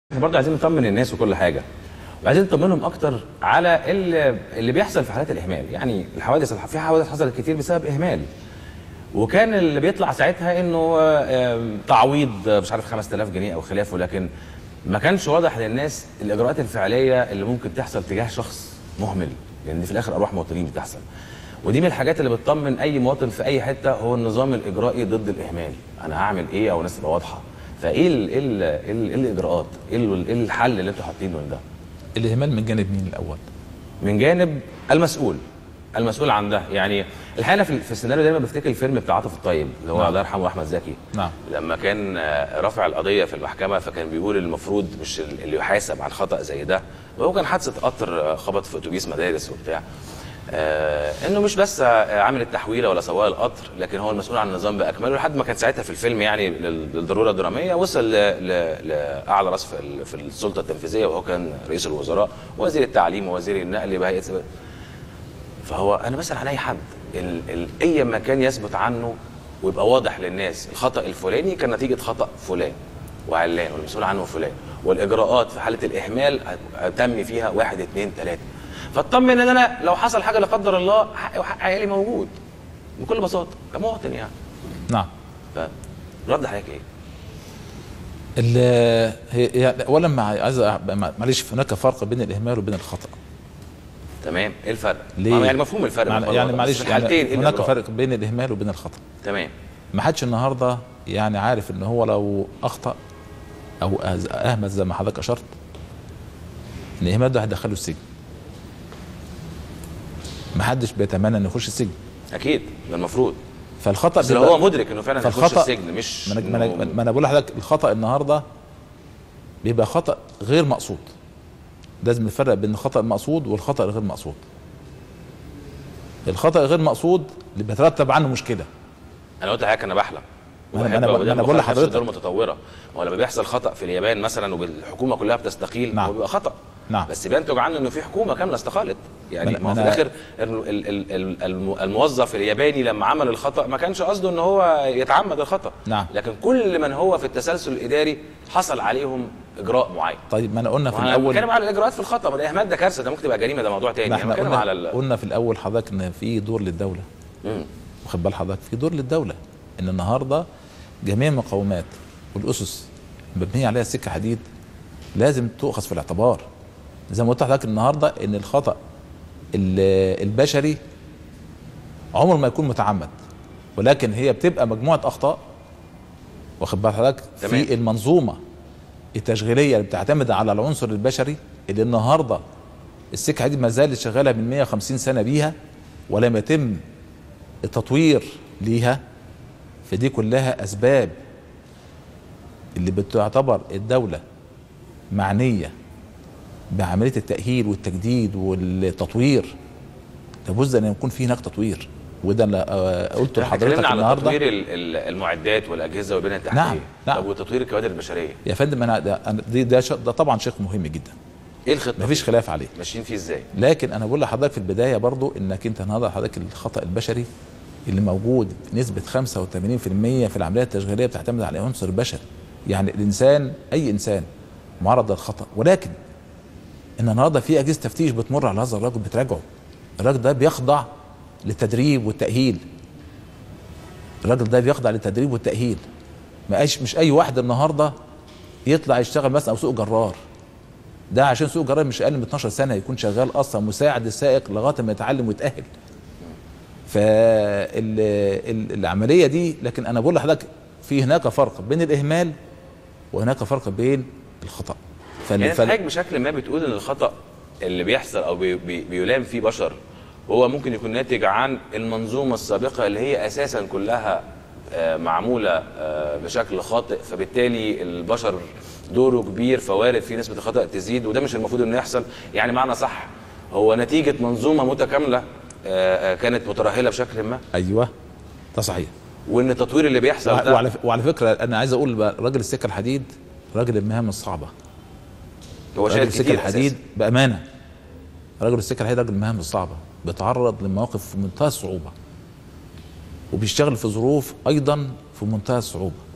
احنا برضه عايزين نطمن الناس وكل حاجه وعايزين نطمنهم اكتر على اللي, اللي بيحصل في حالات الاهمال يعني الحوادث الح- في حوادث حصلت كتير بسبب اهمال وكان اللي بيطلع ساعتها انه آم، تعويض آه، مش عارف 5000 جنيه او خلافه لكن ما كانش واضح للناس الاجراءات الفعليه اللي ممكن تحصل تجاه شخص مهمل لان دي في الاخر ارواح مواطنين بتحصل ودي من الحاجات اللي بتطمن اي مواطن في اي حته هو النظام الاجرائي ضد الاهمال انا هعمل ايه او الناس تبقى واضحه فايه ال ايه ال ايه ال- إيه الاجراءات ايه ال- إيه الحل اللي انتوا حاطينه لده الاهمال من جانب مين الاول من جانب المسؤول المسؤول عن ده يعني الحقيقه أنا في في السيناريو دايما بفتكر الفيلم بتاع عاطف الطيب اللي هو نعم. الله يرحمه احمد زكي نعم. لما كان آه، رافع القضيه في المحكمه فكان بيقول المفروض مش ال- اللي يحاسب عن خطا زي ده وهو كان حادثه قطر آه، خبط في اتوبيس مدارس وبتاع آه انه مش بس آه، عامل التحويله ولا سواق القطر لكن هو المسؤول عن النظام باكمله لحد ما كان ساعتها في الفيلم يعني لل- للضروره الدراميه وصل ل- ل- لاعلى راس في ال- في السلطه التنفيذيه وهو كان رئيس الوزراء ووزير التعليم ووزير النقل بهيئه سبا- فهو انا بسال عن اي حد ال ال اي مكان يثبت عنه ويبقى واضح للناس الخطا الفلاني كان نتيجه خطا فلان وعلان والمسؤول عنه فلان والاجراءات في حاله الاهمال تم فيها واحد اثنين ثلاثه فاطمن ان انا لو حصل حاجه لا قدر الله حقي وحق عيالي موجود بكل بساطه كمواطن يعني نعم فرد حضرتك ايه؟ ال- هي هي اولا مع عايز أ- مع- معلش هناك فرق بين الاهمال وبين الخطا تمام ايه الفرق؟ ليه؟ يعني مفهوم الفرق مع- بالموضوع يعني ده، بس معلش في الحالتين يعني إيه هناك الإجراء؟ فرق بين الاهمال وبين الخطا تمام ما حدش النهارده يعني عارف ان هو لو اخطا او أز- اهمل زي ما حضرتك اشرت ان الاهمال ده هيدخله السجن ما حدش بيتمنى انه يخش السجن اكيد ده المفروض فالخطا بس لو بيبقى- هو مدرك انه فعلا هيخش فالخطأ- السجن مش ما انا ما إنه- انا, ما أنا بقول لحضرتك الخطا النهارده بيبقى خطا غير مقصود لازم نفرق بين الخطا المقصود والخطا الغير مقصود الخطا الغير مقصود اللي بيترتب عنه مشكله انا قلت لحضرتك انا بحلم ما أنا- وبحب ما أنا- ودايما ما أنا بقول بفكر نفس لحضرتك. الدول المتطوره هو لما بيحصل خطا في اليابان مثلا والحكومه كلها بتستقيل نعم. هو بيبقى خطا نعم. بس بينتج عنه انه في حكومه كامله استقالت يعني ما أنا- ما هو في ما أنا- الاخر ال- ال- ال- ال- الم- الموظف الياباني لما عمل الخطا ما كانش قصده ان هو يتعمد الخطا نعم. لكن كل من هو في التسلسل الاداري حصل عليهم اجراء معين طيب ما انا قلنا في وانا الاول بتكلم على الاجراءات في الخطا ما ده اهمال ده كارثه ده ممكن تبقى جريمه ده موضوع تاني ما انا احنا بتكلم قلنا على ال... قلنا في الاول حضرتك ان في دور للدوله مم. واخد بال حضرتك في دور للدوله ان النهارده جميع المقومات والاسس مبنيه عليها السكه حديد لازم تؤخذ في الاعتبار زي ما قلت لحضرتك النهارده ان الخطا ال- البشري عمره ما يكون متعمد ولكن هي بتبقى مجموعه اخطاء واخد بال حضرتك تمام. في المنظومه التشغيليه اللي بتعتمد على العنصر البشري اللي النهارده السكه حديد ما زالت شغاله من 150 سنه بيها ولم يتم التطوير ليها فدي كلها اسباب اللي بتعتبر الدوله معنيه بعمليه التاهيل والتجديد والتطوير لابد ان يكون في هناك تطوير وده اللي آه، قلته احنا لحضرتك اتكلمنا على النهارده تطوير ال- ال- المعدات والاجهزه والبنيه التحتيه نعم، نعم. طب وتطوير الكوادر البشريه يا فندم انا ده, أنا دي ده, ش- ده طبعا شيء مهم جدا ايه الخطه مفيش خلاف عليه ماشيين فيه ازاي لكن انا بقول لحضرتك في البدايه برضو انك انت النهارده حضرتك الخطا البشري اللي موجود بنسبه 85% في العمليه التشغيليه بتعتمد على العنصر البشري يعني الانسان اي انسان معرض للخطا ولكن ان النهارده في اجهزه تفتيش بتمر على هذا الراجل بتراجعه الراجل ده بيخضع للتدريب والتاهيل الراجل ده بيخضع للتدريب والتاهيل ما أيش مش اي واحد النهارده يطلع يشتغل مثلا او سوق جرار ده عشان سوق جرار مش اقل من 12 سنه يكون شغال اصلا مساعد السائق لغايه ما يتعلم ويتاهل فالعمليه دي لكن انا بقول لحضرتك في هناك فرق بين الاهمال وهناك فرق بين الخطا فال- يعني فال- حضرتك بشكل ما بتقول ان الخطا اللي بيحصل او بي بي بيلام فيه بشر هو ممكن يكون ناتج عن المنظومه السابقه اللي هي اساسا كلها آه، معموله آه، بشكل خاطئ فبالتالي البشر دوره كبير فوارد في نسبه الخطا تزيد وده مش المفروض انه يحصل يعني معنى صح هو نتيجه منظومه متكامله آه، آه، كانت مترهله بشكل ما ايوه ده صحيح وان التطوير اللي بيحصل وع- ده وعلى, وعلى فكره انا عايز اقول بقى راجل السكه الحديد راجل المهام الصعبه هو راجل شايل السكه كتير الحديد أساساً. بامانه راجل السكه الحديد راجل المهام الصعبه بيتعرض لمواقف في منتهى الصعوبه وبيشتغل في ظروف ايضا في منتهى الصعوبه